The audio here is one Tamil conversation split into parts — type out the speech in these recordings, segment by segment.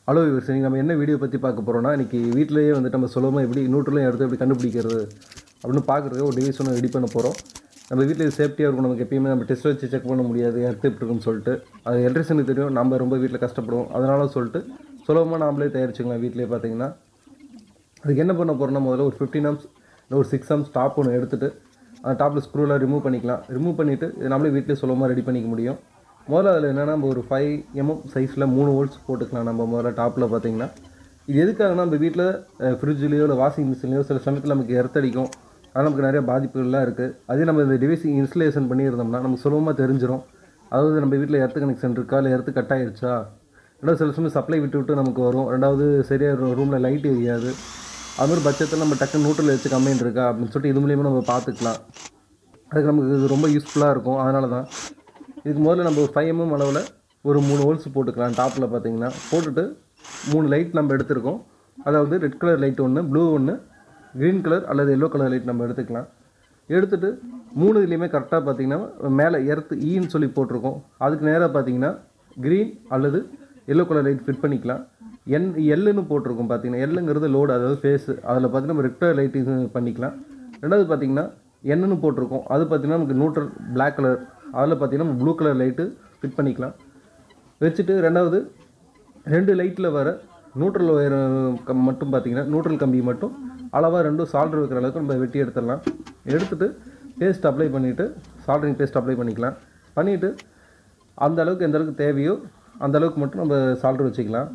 ஹலோ விவர்ஸ் நீங்கள் நம்ம என்ன வீடியோ பற்றி பார்க்க போகிறோம்னா இன்றைக்கி வீட்டிலேயே வந்துட்டு நம்ம சுலபமாக எப்படி நியூட்ரலும் எடுத்து எப்படி கண்டுபிடிக்கிறது அப்படின்னு பார்க்குறதுக்கு ஒரு டிவைஸ் ஒன்று ரெடி பண்ண போகிறோம் நம்ம வீட்டில் சேஃப்டியாக இருக்கும் நமக்கு எப்பயுமே நம்ம டெஸ்ட் வச்சு செக் பண்ண முடியாது எர்த்து எப்படி இருக்குன்னு சொல்லிட்டு அது எலக்ட்ரிஷனுக்கு தெரியும் நம்ம ரொம்ப வீட்டில் கஷ்டப்படுவோம் அதனால சொல்லிட்டு சுலபமாக நாமளே தயாரிச்சுக்கலாம் வீட்டிலேயே பார்த்தீங்கன்னா அதுக்கு என்ன பண்ண போகிறோம்னா முதல்ல ஒரு ஃபிஃப்டின் ஆம்ஸ் இல்லை ஒரு சிக்ஸ் ஆம்ஸ் டாப் ஒன்று எடுத்துட்டு அந்த டாப்பில் ஸ்க்ரூலாம் ரிமூவ் பண்ணிக்கலாம் ரிமூவ் பண்ணிவிட்டு இது நம்மளே வீட்டிலே சுலபமாக ரெடி பண்ணிக்க முடியும் முதல்ல அதில் என்னென்னா நம்ம ஒரு ஃபைவ் எம்எம் சைஸில் மூணு வோல்ட்ஸ் போட்டுக்கலாம் நம்ம முதல்ல டாப்பில் பார்த்தீங்கன்னா இது எதுக்காகனா நம்ம வீட்டில் ஃப்ரிட்ஜ்லேயோ இல்லை வாஷிங் மிஷின்லையோ சில சமயத்தில் நமக்கு எர்த்தடிக்கும் அது நமக்கு நிறைய பாதிப்புகள்லாம் இருக்குது அதே நம்ம இந்த டிவைஸ் இன்ஸ்டலேஷன் பண்ணியிருந்தோம்னா நமக்கு சுலபமாக தெரிஞ்சிடும் அதாவது நம்ம வீட்டில் எர்த்து கனெக்ஷன் இருக்கா இல்லை எர்த்து கட் ஆயிடுச்சா ரெண்டாவது சில சமயம் சப்ளை விட்டு விட்டு நமக்கு வரும் ரெண்டாவது சரியாக ரூமில் லைட் எரியாது அது மாதிரி பட்சத்தில் நம்ம டக்குன்னு நியூட்ரல் வச்சு கம்மின்னு இருக்கா அப்படின்னு சொல்லிட்டு இது மூலியமாக நம்ம பார்த்துக்கலாம் அதுக்கு நமக்கு இது ரொம்ப யூஸ்ஃபுல்லாக இருக்கும் அதனால தான் இதுக்கு முதல்ல நம்ம ஒரு ஃபைவ் எம்எம் அளவில் ஒரு மூணு ஹோல்ஸ் போட்டுக்கலாம் டாப்பில் பார்த்தீங்கன்னா போட்டுட்டு மூணு லைட் நம்ம எடுத்திருக்கோம் அதாவது ரெட் கலர் லைட் ஒன்று ப்ளூ ஒன்று க்ரீன் கலர் அல்லது எல்லோ கலர் லைட் நம்ம எடுத்துக்கலாம் எடுத்துட்டு மூணு இதுலேயுமே கரெக்டாக பார்த்தீங்கன்னா மேலே எர்த்து ஈன்னு சொல்லி போட்டிருக்கோம் அதுக்கு நேராக பார்த்தீங்கன்னா க்ரீன் அல்லது எல்லோ கலர் லைட் ஃபிட் பண்ணிக்கலாம் என் எல்லுன்னு போட்டிருக்கோம் பார்த்தீங்கன்னா எல்லுங்கிறது லோடு அதாவது ஃபேஸு அதில் பார்த்தீங்கன்னா நம்ம ரெட் கலர் லைட் இது பண்ணிக்கலாம் ரெண்டாவது பார்த்தீங்கன்னா என்னன்னு போட்டிருக்கோம் அது பார்த்தீங்கன்னா நமக்கு நியூட்ரல் Black கலர் அதில் பார்த்தீங்கன்னா ப்ளூ கலர் லைட்டு ஃபிட் பண்ணிக்கலாம் வச்சுட்டு ரெண்டாவது ரெண்டு லைட்டில் வர நியூட்ரல் ஒயர் கம் மட்டும் பார்த்தீங்கன்னா நியூட்ரல் கம்பி மட்டும் அளவாக ரெண்டும் சால்டர் வைக்கிற அளவுக்கு நம்ம வெட்டி எடுத்துடலாம் எடுத்துட்டு பேஸ்ட் அப்ளை பண்ணிவிட்டு சால்டரிங் பேஸ்ட் அப்ளை பண்ணிக்கலாம் பண்ணிவிட்டு அந்த அளவுக்கு எந்த அளவுக்கு தேவையோ அந்த அளவுக்கு மட்டும் நம்ம சால்டர் வச்சுக்கலாம்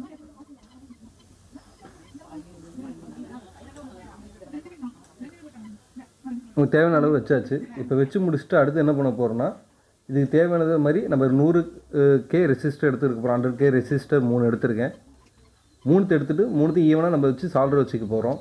நமக்கு தேவையான அளவு வச்சாச்சு இப்போ வச்சு முடிச்சுட்டு அடுத்து என்ன பண்ண போகிறோம்னா இதுக்கு தேவையானது மாதிரி நம்ம நூறு கே ரெசிஸ்டர் எடுத்துருக்க போகிறோம் ஹண்ட்ரட் கே ரெசிஸ்டர் மூணு எடுத்திருக்கேன் மூணுத்து எடுத்துகிட்டு மூணுத்தையும் ஈவனாக நம்ம வச்சு சால்டர் வச்சுக்க போகிறோம்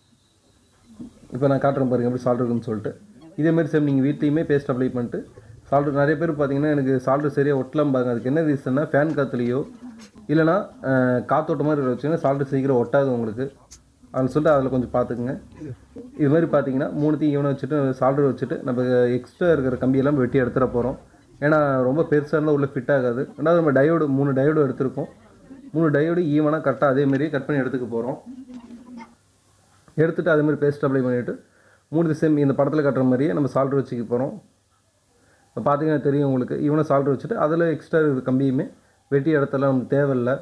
இப்போ நான் காட்டுறேன் பாருங்க எப்படி சால்டர் இருக்குன்னு சொல்லிட்டு இதே மாதிரி சேம் நீங்கள் வீட்லேயுமே பேஸ்ட் அப்ளை பண்ணிட்டு சால்டர் நிறைய பேர் பார்த்தீங்கன்னா எனக்கு சால்டர் சரியாக ஒட்டலாம் பாருங்க அதுக்கு என்ன ரீசன்னா ஃபேன் காற்றுலையோ இல்லைனா காத்தோட்ட மாதிரி வச்சிங்கன்னா சால்டர் சீக்கிரம் ஒட்டாது உங்களுக்கு அப்படின்னு சொல்லிட்டு அதில் கொஞ்சம் பார்த்துக்குங்க இது மாதிரி பார்த்தீங்கன்னா மூணுத்தையும் ஈவனாக வச்சுட்டு சால்டர் வச்சுட்டு நம்ம எக்ஸ்ட்ரா இருக்கிற கம்பியெல்லாம் வெட்டி எடுத்துட போகிறோம் ஏன்னா ரொம்ப பெருசாக இருந்தால் உள்ளே ஃபிட் ஆகாது ரெண்டாவது நம்ம டயோடு மூணு டயோடு எடுத்திருக்கோம் மூணு டயோடு ஈவனாக கரெக்டாக அதே மாதிரியே கட் பண்ணி எடுத்துக்க போகிறோம் எடுத்துட்டு அதே மாதிரி பேஸ்ட் அப்ளை பண்ணிவிட்டு மூணு சேம் இந்த படத்தில் கட்டுற மாதிரியே நம்ம சால்டர் வச்சுக்க போகிறோம் இப்போ பார்த்தீங்கன்னா தெரியும் உங்களுக்கு ஈவனாக சால்டர் வச்சுட்டு அதில் எக்ஸ்ட்ரா இருக்கிற கம்பியுமே வெட்டி இடத்தெல்லாம் நமக்கு தேவையில்லை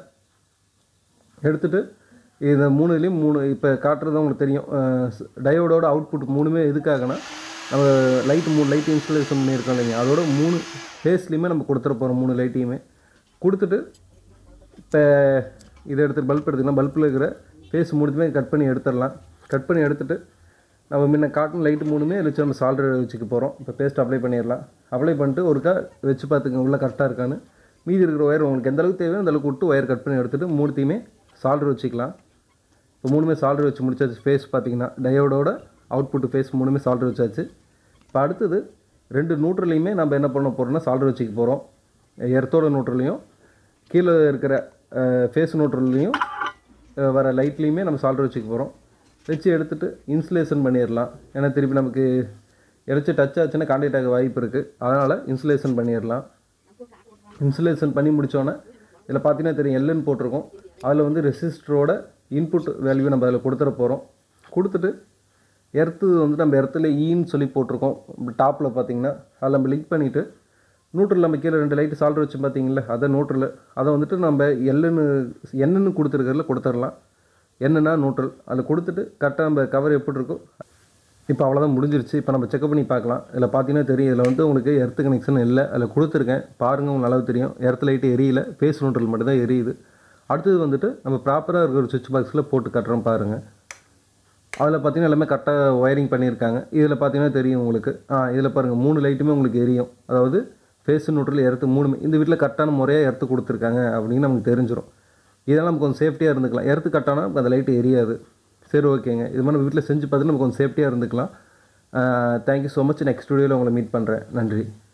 எடுத்துட்டு இந்த மூணுலேயும் மூணு இப்போ காட்டுறது உங்களுக்கு தெரியும் டயோடோட அவுட்புட் மூணுமே எதுக்காகனா நம்ம லைட் மூணு லைட் இன்ஸ்டலேஷன் பண்ணியிருக்கோம் இல்லைங்க அதோட மூணு ஃபேஸ்லேயுமே நம்ம கொடுத்துட போகிறோம் மூணு லைட்டையுமே கொடுத்துட்டு இப்போ இதை எடுத்து பல்ப் எடுத்துக்கலாம் பல்பில் இருக்கிற ஃபேஸ் மூணுத்தையுமே கட் பண்ணி எடுத்துடலாம் கட் பண்ணி எடுத்துட்டு நம்ம முன்ன காட்டன் லைட் மூணுமே வச்சு நம்ம சால்டர் வச்சுக்க போகிறோம் இப்போ பேஸ்ட் அப்ளை பண்ணிடலாம் அப்ளை பண்ணிட்டு ஒருக்கா வச்சு பார்த்துங்க உள்ளே கரெக்டாக இருக்கான்னு மீதி இருக்கிற ஒயர் உங்களுக்கு எந்த அளவுக்கு தேவையோ அந்த அளவுக்கு விட்டு ஒயர் கட் பண்ணி எடுத்துட்டு மூணுத்தையுமே சால்டர் வச்சுக்கலாம் இப்போ மூணுமே சால்டர் வச்சு முடிச்சாச்சு ஃபேஸ் பார்த்தீங்கன்னா டயோடோட அவுட்புட் ஃபேஸ் மூணுமே சால்டர் வச்சாச்சு இப்போ அடுத்தது ரெண்டு நியூட்ரலையுமே நம்ம என்ன பண்ண போகிறோம்னா சால்டர் வச்சுக்க போகிறோம் எர்த்தோட நியூட்ரலையும் கீழே இருக்கிற ஃபேஸ் நியூட்ரல்லையும் வர லைட்லேயுமே நம்ம சால்டர் வச்சுக்க போகிறோம் வச்சு எடுத்துகிட்டு இன்சுலேஷன் பண்ணிடலாம் ஏன்னா திருப்பி நமக்கு இறச்சி டச் ஆச்சுன்னா கான்டாக்ட் ஆக வாய்ப்பு இருக்குது அதனால் இன்சுலேஷன் பண்ணிடலாம் இன்சுலேஷன் பண்ணி முடித்தோன்னே இதில் பார்த்தீங்கன்னா தெரியும் எல்லுன்னு போட்டிருக்கோம் அதில் வந்து ரெசிஸ்டரோட இன்புட் வேல்யூ நம்ம அதில் கொடுத்துட போகிறோம் கொடுத்துட்டு எர்த்து வந்து நம்ம எர்த்தில் ஈன்னு சொல்லி போட்டிருக்கோம் டாப்பில் பார்த்தீங்கன்னா அதில் நம்ம லிங்க் பண்ணிவிட்டு நியூட்ரல் நம்ம கீழே ரெண்டு லைட்டு சால்டர் வச்சு பார்த்தீங்களா அதை நியூட்ரல் அதை வந்துட்டு நம்ம எல்லுன்னு என்னன்னு கொடுத்துருக்கறதுல கொடுத்துடலாம் என்னன்னா நியூட்ரல் அதில் கொடுத்துட்டு கரெக்டாக நம்ம கவர் எப்படி இருக்கோ இப்போ அவ்வளோதான் முடிஞ்சிருச்சு இப்போ நம்ம செக் பண்ணி பார்க்கலாம் இதில் பார்த்தீங்கன்னா தெரியும் இதில் வந்து உங்களுக்கு எர்த்து கனெக்ஷன் இல்லை அதில் கொடுத்துருக்கேன் பாருங்கள் உங்களுக்கு நல்லா தெரியும் எர்த் லைட்டு எரியல ஃபேஸ் நியூட்ரல் மட்டும் தான் எரியுது அடுத்தது வந்துட்டு நம்ம ப்ராப்பராக இருக்கிற ஒரு சுவிட்ச் பாக்ஸில் போட்டு கட்டுறோம் பாருங்கள் அதில் பார்த்தீங்கன்னா எல்லாமே கரெக்டாக ஒயரிங் பண்ணியிருக்காங்க இதில் பார்த்தீங்கன்னா தெரியும் உங்களுக்கு ஆ இதில் பாருங்கள் மூணு லைட்டுமே உங்களுக்கு எரியும் அதாவது ஃபேஸ் நியூட்ரல் எர்த்து மூணுமே இந்த வீட்டில் கரெக்டான முறையாக எர்த்து கொடுத்துருக்காங்க அப்படின்னு நமக்கு தெரிஞ்சிடும் இதெல்லாம் நமக்கு கொஞ்சம் சேஃப்டியாக இருந்துக்கலாம் எர்த்து கட்டானா அந்த லைட்டு எரியாது சரி ஓகேங்க இது மாதிரி நம்ம வீட்டில் செஞ்சு பார்த்துட்டு நம்ம கொஞ்சம் சேஃப்டியாக இருந்துக்கலாம் தேங்க்யூ ஸோ மச் நெக்ஸ்ட் வீடியோவில் உங்களை மீட் பண்ணுறேன் நன்றி